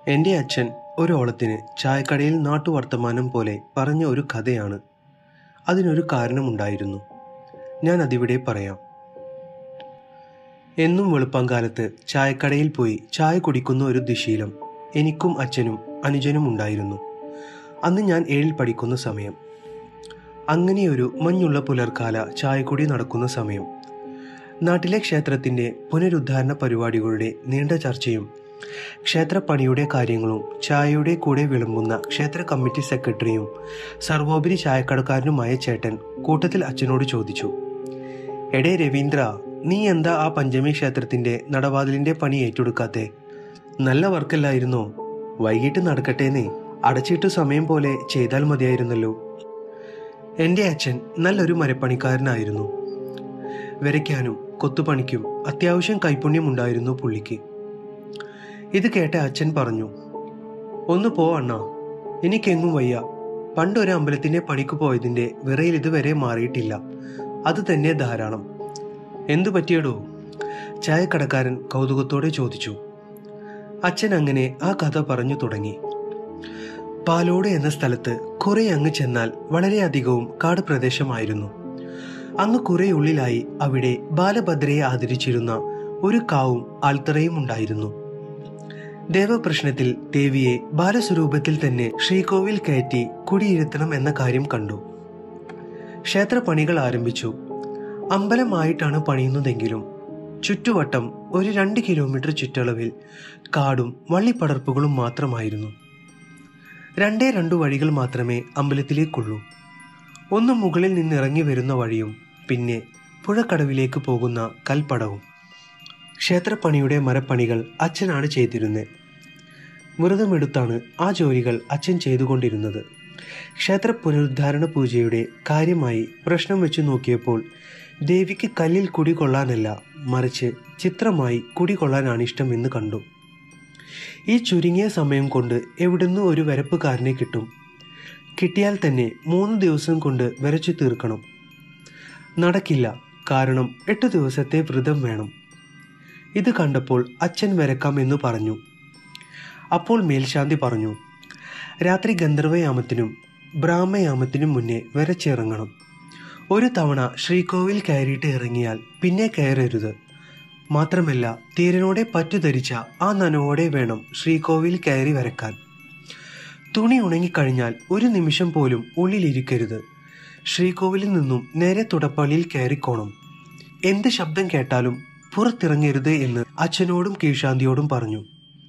എൻ്റെ അച്ഛൻ ഒരു ഓളത്തിന് ചായക്കടയിൽ നാട്ടുവർത്തമാനം പോലെ പറഞ്ഞ ഒരു കഥയാണ് അതിനൊരു കാരണമുണ്ടായിരുന്നു ഞാൻ അതിവിടെ പറയാം എന്നും വെളുപ്പാങ്കാലത്ത് ചായക്കടയിൽ പോയി ചായ കുടിക്കുന്ന ഒരു ദുശീലം എനിക്കും അച്ഛനും അനുജനും ഉണ്ടായിരുന്നു അന്ന് ഞാൻ ഏഴിൽ പഠിക്കുന്ന സമയം അങ്ങനെയൊരു മഞ്ഞുള്ള പുലർക്കാല ചായക്കുടി നടക്കുന്ന സമയം നാട്ടിലെ ക്ഷേത്രത്തിൻ്റെ പുനരുദ്ധാരണ പരിപാടികളുടെ നീണ്ട ചർച്ചയും ക്ഷേത്രപ്പണിയുടെ കാര്യങ്ങളും ചായയുടെ കൂടെ വിളമ്പുന്ന ക്ഷേത്ര കമ്മിറ്റി സെക്രട്ടറിയും സർവോപരി ചായക്കടക്കാരനുമായ ചേട്ടൻ കൂട്ടത്തിൽ അച്ഛനോട് ചോദിച്ചു എടേ രവീന്ദ്ര നീ എന്താ ആ പഞ്ചമി ക്ഷേത്രത്തിന്റെ നടവാതിലിന്റെ പണി ഏറ്റെടുക്കാത്തെ നല്ല വർക്കല്ലായിരുന്നോ വൈകിട്ട് നടക്കട്ടേന്നേ അടച്ചിട്ട് സമയം പോലെ ചെയ്താൽ മതിയായിരുന്നല്ലോ എൻ്റെ അച്ഛൻ നല്ലൊരു മരപ്പണിക്കാരനായിരുന്നു വരയ്ക്കാനും കൊത്തുപണിക്കും അത്യാവശ്യം കൈപുണ്യം ഉണ്ടായിരുന്നു പുള്ളിക്ക് ഇത് കേട്ട അച്ഛൻ പറഞ്ഞു ഒന്ന് പോ അണ്ണാ എനിക്കെങ്ങും വയ്യ പണ്ടൊരു അമ്പലത്തിന്റെ പണിക്ക് പോയതിന്റെ വിറയിൽ ഇതുവരെ മാറിയിട്ടില്ല അത് തന്നെ ധാരാളം എന്തു പറ്റിയടോ ചായക്കടക്കാരൻ കൗതുകത്തോടെ ചോദിച്ചു അച്ഛൻ അങ്ങനെ ആ കഥ പറഞ്ഞു തുടങ്ങി പാലോട് എന്ന സ്ഥലത്ത് കുറെ അങ്ങ് ചെന്നാൽ വളരെയധികവും കാട് പ്രദേശമായിരുന്നു അങ്ങ് കുറെ ഉള്ളിലായി അവിടെ ബാലഭദ്രയെ ആദരിച്ചിരുന്ന ഒരു കാവും ആൽത്തറയും ഉണ്ടായിരുന്നു ദേവപ്രശ്നത്തിൽ ദേവിയെ ബാലസ്വരൂപത്തിൽ തന്നെ ശ്രീകോവിൽ കയറ്റി കുടിയിരുത്തണം എന്ന കാര്യം കണ്ടു ക്ഷേത്രപണികൾ ആരംഭിച്ചു അമ്പലമായിട്ടാണ് പണിയുന്നതെങ്കിലും ചുറ്റുവട്ടം ഒരു രണ്ട് കിലോമീറ്റർ ചുറ്റളവിൽ കാടും വള്ളിപ്പടർപ്പുകളും മാത്രമായിരുന്നു രണ്ടേ രണ്ടു വഴികൾ മാത്രമേ അമ്പലത്തിലേക്കുള്ളൂ ഒന്ന് മുകളിൽ നിന്നിറങ്ങി വരുന്ന വഴിയും പിന്നെ പുഴക്കടവിലേക്ക് പോകുന്ന കൽപ്പടവും ക്ഷേത്രപ്പണിയുടെ മരപ്പണികൾ അച്ഛനാണ് ചെയ്തിരുന്നത് വ്രതമെടുത്താണ് ആ ജോലികൾ അച്ഛൻ ചെയ്തുകൊണ്ടിരുന്നത് ക്ഷേത്ര പുനരുദ്ധാരണ പൂജയുടെ കാര്യമായി പ്രശ്നം വെച്ച് നോക്കിയപ്പോൾ ദേവിക്ക് കല്ലിൽ കുടികൊള്ളാനല്ല മറിച്ച് ചിത്രമായി കുടികൊള്ളാനാണ് ഇഷ്ടം എന്ന് കണ്ടു ഈ ചുരുങ്ങിയ സമയം കൊണ്ട് എവിടുന്ന് ഒരു വരപ്പുകാരനെ കിട്ടും കിട്ടിയാൽ തന്നെ മൂന്ന് ദിവസം കൊണ്ട് വരച്ചു തീർക്കണം നടക്കില്ല കാരണം എട്ട് ദിവസത്തെ വ്രതം വേണം ഇത് കണ്ടപ്പോൾ അച്ഛൻ വരക്കാം എന്ന് പറഞ്ഞു അപ്പോൾ മേൽശാന്തി പറഞ്ഞു രാത്രി ഗന്ധർവയാമത്തിനും ബ്രാഹ്മയാമത്തിനും മുന്നേ വരച്ചിറങ്ങണം ഒരു തവണ ശ്രീകോവിൽ കയറിയിട്ട് ഇറങ്ങിയാൽ പിന്നെ കയറരുത് മാത്രമല്ല തീരനോടെ പറ്റുധരിച്ച ആ നനവോടെ വേണം ശ്രീകോവിൽ കയറി വരക്കാൻ തുണി ഉണങ്ങിക്കഴിഞ്ഞാൽ ഒരു നിമിഷം പോലും ഉള്ളിലിരിക്കരുത് ശ്രീകോവിലിൽ നിന്നും നേരെ തുടപ്പള്ളിയിൽ കയറിക്കോണം എന്ത് ശബ്ദം കേട്ടാലും പുറത്തിറങ്ങരുത് എന്ന് അച്ഛനോടും കീഴ്ശാന്തിയോടും പറഞ്ഞു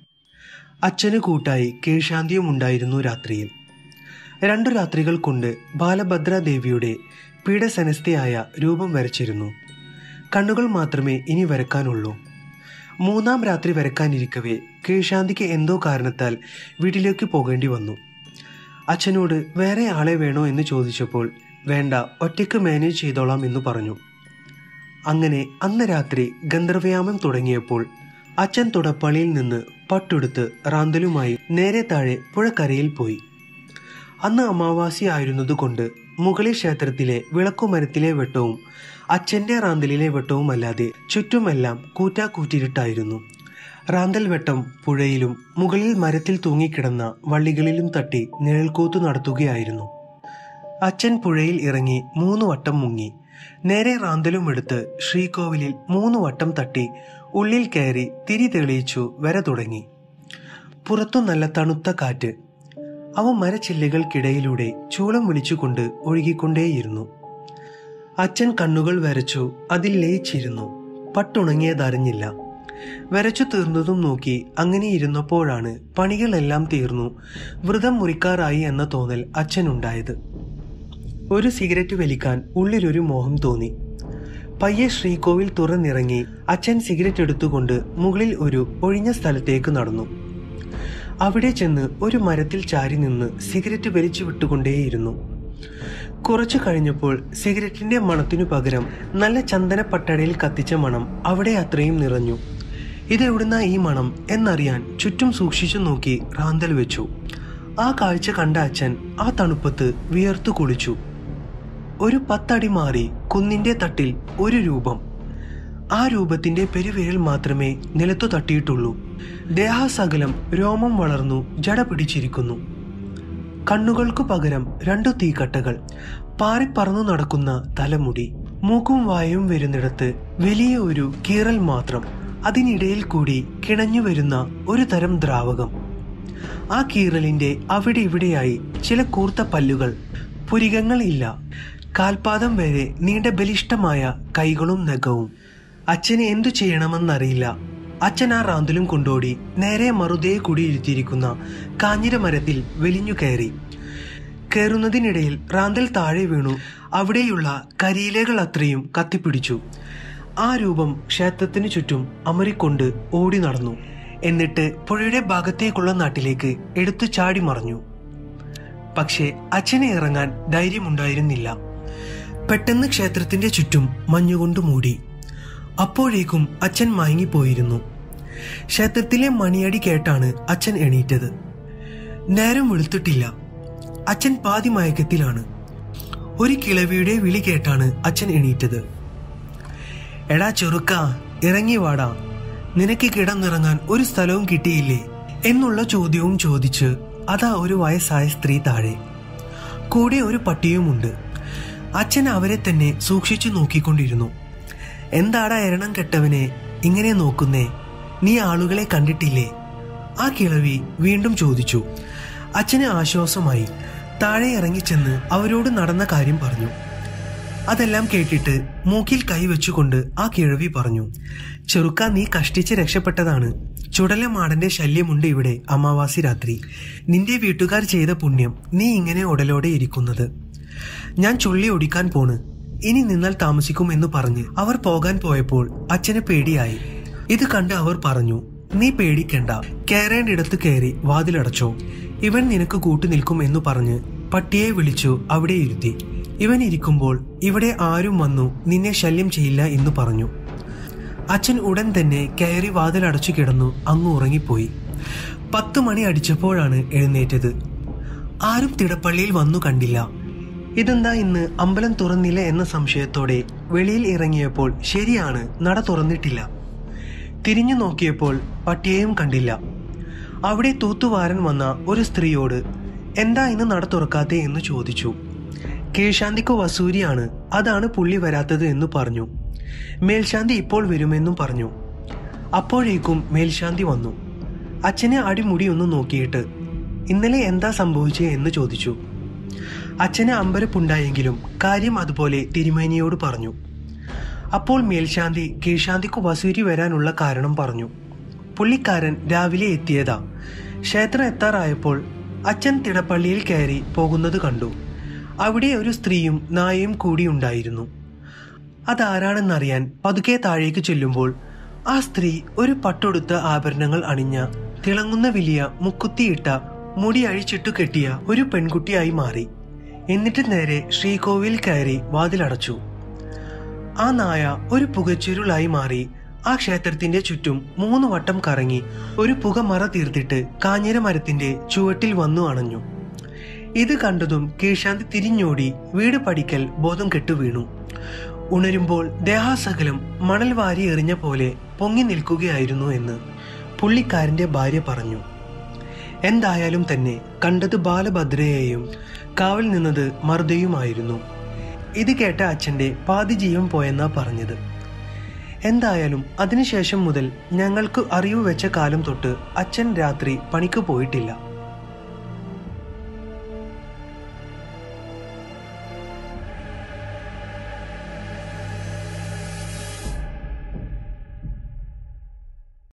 അച്ഛന് കൂട്ടായി കീഴ്ശാന്തിയും ഉണ്ടായിരുന്നു രാത്രിയിൽ രണ്ടു രാത്രികൾ കൊണ്ട് ബാലഭദ്ര ദേവിയുടെ പീഡസനസ്ഥയായ രൂപം വരച്ചിരുന്നു കണ്ണുകൾ മാത്രമേ ഇനി വരക്കാനുള്ളൂ മൂന്നാം രാത്രി വരക്കാനിരിക്കവേ കീഴ്ശാന്തിക്ക് എന്തോ കാരണത്താൽ വീട്ടിലേക്ക് പോകേണ്ടി വന്നു അച്ഛനോട് വേറെ ആളെ വേണോ എന്ന് ചോദിച്ചപ്പോൾ വേണ്ട ഒറ്റയ്ക്ക് മാനേജ് ചെയ്തോളാം എന്ന് പറഞ്ഞു അങ്ങനെ അന്ന് രാത്രി ഗന്ധർവയാമം തുടങ്ങിയപ്പോൾ അച്ഛൻ തുടപ്പള്ളിയിൽ നിന്ന് പട്ടെടുത്ത് റാന്തലുമായി നേരെ താഴെ പുഴക്കരയിൽ പോയി അന്ന് അമാവാസി ആയിരുന്നതുകൊണ്ട് മുകളിൽ ക്ഷേത്രത്തിലെ വിളക്കുമരത്തിലെ വെട്ടവും അച്ഛന്റെ റാന്തലിലെ വെട്ടവും അല്ലാതെ ചുറ്റുമെല്ലാം കൂറ്റാക്കൂറ്റിരുട്ടായിരുന്നു റാന്തൽ വെട്ടം പുഴയിലും മുകളിൽ മരത്തിൽ തൂങ്ങിക്കിടന്ന വള്ളികളിലും തട്ടി നിഴൽക്കൂത്ത് നടത്തുകയായിരുന്നു അച്ഛൻ പുഴയിൽ ഇറങ്ങി മൂന്ന് വട്ടം മുങ്ങി നേരെ റാന്തലും എടുത്ത് ശ്രീകോവിലിൽ മൂന്ന് വട്ടം തട്ടി ഉള്ളിൽ കയറി തിരി തെളിയിച്ചു വര തുടങ്ങി പുറത്തു നല്ല തണുത്ത കാറ്റ് അവ മരച്ചില്ലകൾക്കിടയിലൂടെ ചൂളം വിളിച്ചുകൊണ്ട് ഒഴുകിക്കൊണ്ടേയിരുന്നു അച്ഛൻ കണ്ണുകൾ വരച്ചു അതിൽ ലയിച്ചിരുന്നു പട്ടുണങ്ങിയതറിഞ്ഞില്ല വരച്ചു തീർന്നതും നോക്കി അങ്ങനെ ഇരുന്നപ്പോഴാണ് പണികളെല്ലാം തീർന്നു വ്രതം മുറിക്കാറായി എന്ന തോന്നൽ അച്ഛനുണ്ടായത് ഒരു സിഗരറ്റ് വലിക്കാൻ ഉള്ളിലൊരു മോഹം തോന്നി പയ്യെ ശ്രീകോവിൽ തുറന്നിറങ്ങി അച്ഛൻ സിഗരറ്റ് എടുത്തുകൊണ്ട് മുകളിൽ ഒരു ഒഴിഞ്ഞ സ്ഥലത്തേക്ക് നടന്നു അവിടെ ചെന്ന് ഒരു മരത്തിൽ ചാരി നിന്ന് സിഗരറ്റ് വലിച്ചു വിട്ടുകൊണ്ടേയിരുന്നു കുറച്ചു കഴിഞ്ഞപ്പോൾ സിഗരറ്റിന്റെ മണത്തിനു പകരം നല്ല ചന്ദന പട്ടടയിൽ കത്തിച്ച മണം അവിടെ അത്രയും നിറഞ്ഞു ഇതെവിടുന്ന ഈ മണം എന്നറിയാൻ ചുറ്റും സൂക്ഷിച്ചു നോക്കി റാന്തൽ വെച്ചു ആ കാഴ്ച കണ്ട അച്ഛൻ ആ തണുപ്പത്ത് വിയർത്തു കുളിച്ചു ഒരു പത്തടി മാറി കുന്നിന്റെ തട്ടിൽ ഒരു രൂപം ആ രൂപത്തിന്റെ പെരുവിരൽ മാത്രമേ നിലത്തു തട്ടിയിട്ടുള്ളൂ ദേഹാസകലം രോമം വളർന്നു ജട പിടിച്ചിരിക്കുന്നു കണ്ണുകൾക്കു പകരം രണ്ടു തീക്കട്ടകൾ പാറിപ്പറന്നു നടക്കുന്ന തലമുടി മൂക്കും വായും വരുന്നിടത്ത് വലിയ ഒരു കീറൽ മാത്രം അതിനിടയിൽ കൂടി കിണഞ്ഞു വരുന്ന ഒരു തരം ദ്രാവകം ആ കീറലിന്റെ അവിടെ ഇവിടെയായി ചില കൂർത്ത പല്ലുകൾ പുരികങ്ങൾ ഇല്ല കാൽപാദം വരെ നീണ്ട ബലിഷ്ടമായ കൈകളും നഖവും അച്ഛന് എന്തു ചെയ്യണമെന്നറിയില്ല അച്ഛൻ ആ റാന്തലും കൊണ്ടോടി നേരെ മറുതയെ കുടിയിരുത്തിയിരിക്കുന്ന കാഞ്ഞിര മരത്തിൽ വലിഞ്ഞു കയറി കയറുന്നതിനിടയിൽ റാന്തൽ താഴെ വീണു അവിടെയുള്ള കരിയിലകൾ അത്രയും കത്തിപ്പിടിച്ചു ആ രൂപം ക്ഷേത്രത്തിന് ചുറ്റും അമറിക്കൊണ്ട് ഓടി നടന്നു എന്നിട്ട് പുഴയുടെ ഭാഗത്തേക്കുള്ള നാട്ടിലേക്ക് എടുത്തു ചാടി മറഞ്ഞു പക്ഷേ അച്ഛനെ ഇറങ്ങാൻ ധൈര്യമുണ്ടായിരുന്നില്ല പെട്ടെന്ന് ക്ഷേത്രത്തിന്റെ ചുറ്റും മഞ്ഞുകൊണ്ട് മൂടി അപ്പോഴേക്കും അച്ഛൻ മയങ്ങിപ്പോയിരുന്നു ക്ഷേത്രത്തിലെ മണിയടി കേട്ടാണ് അച്ഛൻ എണീറ്റത് നേരം വെളുത്തിട്ടില്ല അച്ഛൻ പാതി മയക്കത്തിലാണ് ഒരു കിളവിയുടെ വിളി കേട്ടാണ് അച്ഛൻ എണീറ്റത് എടാ ചെറുക്ക ഇറങ്ങി വാടാ നിനക്ക് കിടന്നിറങ്ങാൻ ഒരു സ്ഥലവും കിട്ടിയില്ലേ എന്നുള്ള ചോദ്യവും ചോദിച്ച് അതാ ഒരു വയസ്സായ സ്ത്രീ താഴെ കൂടെ ഒരു പട്ടിയുമുണ്ട് അച്ഛൻ അവരെ തന്നെ സൂക്ഷിച്ചു നോക്കിക്കൊണ്ടിരുന്നു എന്താടാ എരണം കെട്ടവനെ ഇങ്ങനെ നോക്കുന്നേ നീ ആളുകളെ കണ്ടിട്ടില്ലേ ആ കിളവി വീണ്ടും ചോദിച്ചു അച്ഛന് ആശ്വാസമായി താഴെ ഇറങ്ങിച്ചെന്ന് അവരോട് നടന്ന കാര്യം പറഞ്ഞു അതെല്ലാം കേട്ടിട്ട് മൂക്കിൽ കൈവച്ചുകൊണ്ട് ആ കിഴവി പറഞ്ഞു ചെറുക്ക നീ കഷ്ടിച്ച് രക്ഷപ്പെട്ടതാണ് ചുടലമാടന്റെ ശല്യമുണ്ട് ഇവിടെ അമാവാസി രാത്രി നിന്റെ വീട്ടുകാർ ചെയ്ത പുണ്യം നീ ഇങ്ങനെ ഉടലോടെ ഇരിക്കുന്നത് ഞാൻ ചുള്ളി ഒടിക്കാൻ പോണ് ഇനി നിന്നാൽ താമസിക്കും എന്ന് പറഞ്ഞ് അവർ പോകാൻ പോയപ്പോൾ അച്ഛന് പേടിയായി ഇത് കണ്ട് അവർ പറഞ്ഞു നീ പേടിക്കണ്ട കയറേണ്ടിടത്ത് കയറി വാതിലടച്ചോ ഇവൻ നിനക്ക് കൂട്ടുനിൽക്കും എന്ന് പറഞ്ഞ് പട്ടിയെ വിളിച്ചു അവിടെ ഇരുത്തി ഇവൻ ഇരിക്കുമ്പോൾ ഇവിടെ ആരും വന്നു നിന്നെ ശല്യം ചെയ്യില്ല എന്ന് പറഞ്ഞു അച്ഛൻ ഉടൻ തന്നെ കയറി വാതിലടച്ചു കിടന്നു അങ്ങ് ഉറങ്ങിപ്പോയി പത്ത് മണി അടിച്ചപ്പോഴാണ് എഴുന്നേറ്റത് ആരും തിടപ്പള്ളിയിൽ വന്നു കണ്ടില്ല ഇതെന്താ ഇന്ന് അമ്പലം തുറന്നില്ല എന്ന സംശയത്തോടെ വെളിയിൽ ഇറങ്ങിയപ്പോൾ ശരിയാണ് നട തുറന്നിട്ടില്ല തിരിഞ്ഞു നോക്കിയപ്പോൾ പട്ടിയെയും കണ്ടില്ല അവിടെ തൂത്തുവാരൻ വന്ന ഒരു സ്ത്രീയോട് എന്താ ഇന്ന് നട തുറക്കാത്തെ എന്ന് ചോദിച്ചു കീഴ്ശാന്തിക്ക് വസൂരിയാണ് അതാണ് പുള്ളി വരാത്തത് എന്ന് പറഞ്ഞു മേൽശാന്തി ഇപ്പോൾ വരുമെന്നും പറഞ്ഞു അപ്പോഴേക്കും മേൽശാന്തി വന്നു അച്ഛനെ അടിമുടി ഒന്ന് നോക്കിയിട്ട് ഇന്നലെ എന്താ സംഭവിച്ചേ എന്ന് ചോദിച്ചു അച്ഛന് അമ്പരപ്പുണ്ടായെങ്കിലും കാര്യം അതുപോലെ തിരുമേനിയോട് പറഞ്ഞു അപ്പോൾ മേൽശാന്തി കീഴ്ശാന്തിക്ക് വസൂരി വരാനുള്ള കാരണം പറഞ്ഞു പുള്ളിക്കാരൻ രാവിലെ എത്തിയതാ ക്ഷേത്രം എത്താറായപ്പോൾ അച്ഛൻ തിടപ്പള്ളിയിൽ കയറി പോകുന്നത് കണ്ടു അവിടെ ഒരു സ്ത്രീയും നായയും കൂടി ഉണ്ടായിരുന്നു അതാരാണെന്നറിയാൻ പതുക്കെ താഴേക്ക് ചെല്ലുമ്പോൾ ആ സ്ത്രീ ഒരു പട്ടൊടുത്ത ആഭരണങ്ങൾ അണിഞ്ഞ തിളങ്ങുന്ന വലിയ മുക്കുത്തിയിട്ട മുടി അഴിച്ചിട്ടു കെട്ടിയ ഒരു പെൺകുട്ടിയായി മാറി എന്നിട്ട് നേരെ ശ്രീകോവിൽ കയറി വാതിലടച്ചു ആ നായ ഒരു പുകച്ചുരുളായി മാറി ആ ക്ഷേത്രത്തിന്റെ ചുറ്റും മൂന്ന് വട്ടം കറങ്ങി ഒരു പുകമറ തീർത്തിട്ട് കാഞ്ഞിര മരത്തിന്റെ ചുവട്ടിൽ വന്നു അണഞ്ഞു ഇത് കണ്ടതും കീഴ്ശാന്തി തിരിഞ്ഞോടി വീട് പടിക്കൽ ബോധം കെട്ടു വീണു ഉണരുമ്പോൾ ദേഹാസകലം മണൽ വാരി എറിഞ്ഞ പോലെ പൊങ്ങി നിൽക്കുകയായിരുന്നു എന്ന് പുള്ളിക്കാരന്റെ ഭാര്യ പറഞ്ഞു എന്തായാലും തന്നെ കണ്ടത് ബാലഭദ്രയെയും കാവൽ നിന്നത് മർദ്ദയുമായിരുന്നു ഇത് കേട്ട അച്ഛന്റെ പാതി ജീവൻ പോയെന്നാ പറഞ്ഞത് എന്തായാലും അതിനുശേഷം മുതൽ ഞങ്ങൾക്ക് അറിവ് വെച്ച കാലം തൊട്ട് അച്ഛൻ രാത്രി പണിക്ക് പോയിട്ടില്ല